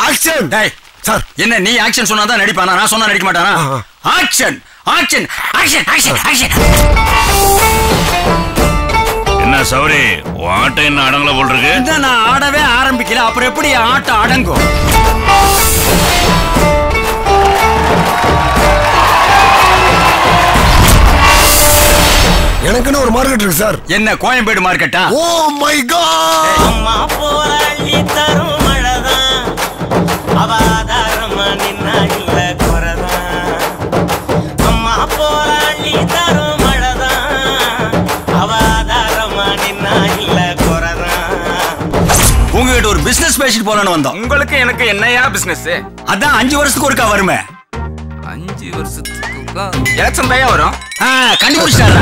Action டேய் sir என்ன நீ ஆக்ஷன் சொன்னாதான் நடிப்பானா நான் சொன்னா நடிக்க மாட்டானா ஆ, action action action action action என்ன சௌரி உன் ஆட்டம் என்ன அடங்கல போல் இருக்கு இந்த நான் ஆடவே ஆரம்பிக்கல அப்புறம் எப்படி என் ஆட்டம் அடங்கும் எனக்குன்னு ஒரு மார்க்கெட் இருக்கு சார் என்ன கோயம்பேடு மார்க்கெட்டா ஓ மை காட் அம்மா போல அள்ளி தரும் மழைதான் அவ ஆதாரமா நின்னா இல்ல குறைதான் அம்மா போல அள்ளி தரும் மழைதான் அவ ஆதாரமா நின்னா இல்ல குறைதான் உங்ககிட்ட ஒரு பிசினஸ் பேசிட்டு போலான்னு வந்தோம் உங்களுக்கு எனக்கு என்னையா பிசினஸ் அதான் அஞ்சு வருஷத்துக்கு ஒருக்கா வருமே அஞ்சு வருஷத்துக்கு எலெக்ஷன் தான் வரும் ஆ, கண்டுபிடிச்சிட்டாரா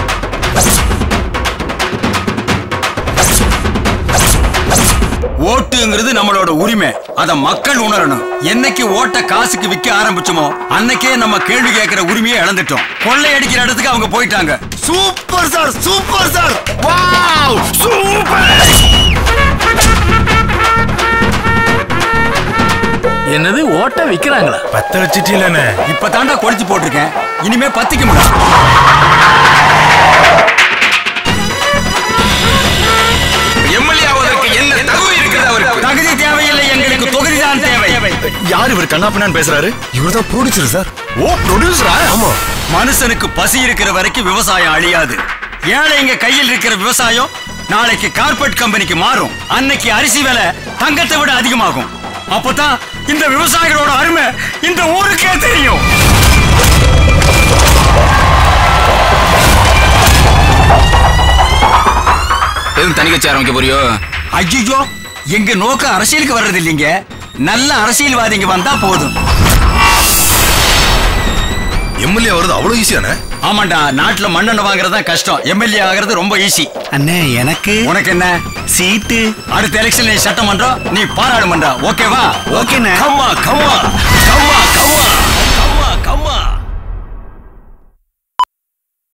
ஓட்டுங்கிறது நம்மளோட உரிமை அத மக்கள் உணரணும் என்னைக்கு ஓட்ட காசுக்கு விற்க ஆரம்பிச்சோமோ அன்னைக்கே நம்ம கேள்வி கேட்கிற உரிமையை இழந்துட்டோம் கொள்ளையடிக்கிற இடத்துக்கு அவங்க போயிட்டாங்க super sir super sir wow super என்னது ஓட்ட விக்கிறாங்களா பத்த வச்சிட்டீங்களே இப்ப தாண்டா கொளுத்தி போட்டிருக்கேன் இனிமே பத்திக்க முடியும் எம்எல்ஏ ஆவதற்கு என்ன தகுதி இருக்குது அவருக்கு தகுதி தேவையில்லை எங்களுக்கு தொகுதி தான் தேவை யார் இவர் கண்ணாப்பினான்னு பேசுறாரு இவர் தான் ப்ரொடியூசர் சார் ஓ ப்ரொடியூசரா ஆமா மனுஷனுக்கு பசி இருக்கிற வரைக்கும் விவசாயம் அழியாது ஏழைங்க கையில் இருக்கிற விவசாயம் நாளைக்கு கார்பரேட் கம்பெனிக்கு மாறும் அன்னைக்கு அரிசி விலை தங்கத்தை விட அதிகமாகும் அப்பதான் இந்த விவசாயிகளோட அருமை இந்த ஊருக்கே தெரியும் எதுவும் தனி கட்சி ஆரம்பிக்க போறியோ ஐயோ எங்க நோக்கம் அரசியலுக்கு வர்றது இல்லைங்க நல்ல அரசியல்வாதிங்க வந்தா போதும் எம்எல்ஏ வருது அவ்வளவு ஈஸியானே ஆமாண்டா நாட்டுல மண்ணெண்ணெய் வாங்குறது தான் கஷ்டம் எம்எல்ஏ ஆகிறது ரொம்ப ஈஸி அண்ணே எனக்கு உனக்கு என்ன சீட்டு அடுத்த எலெக்ஷன் நீ சட்டமன்றம் நீ பாராளுமன்றம் ஓகேவா ஓகேண்ணே. கம்மா கம்மா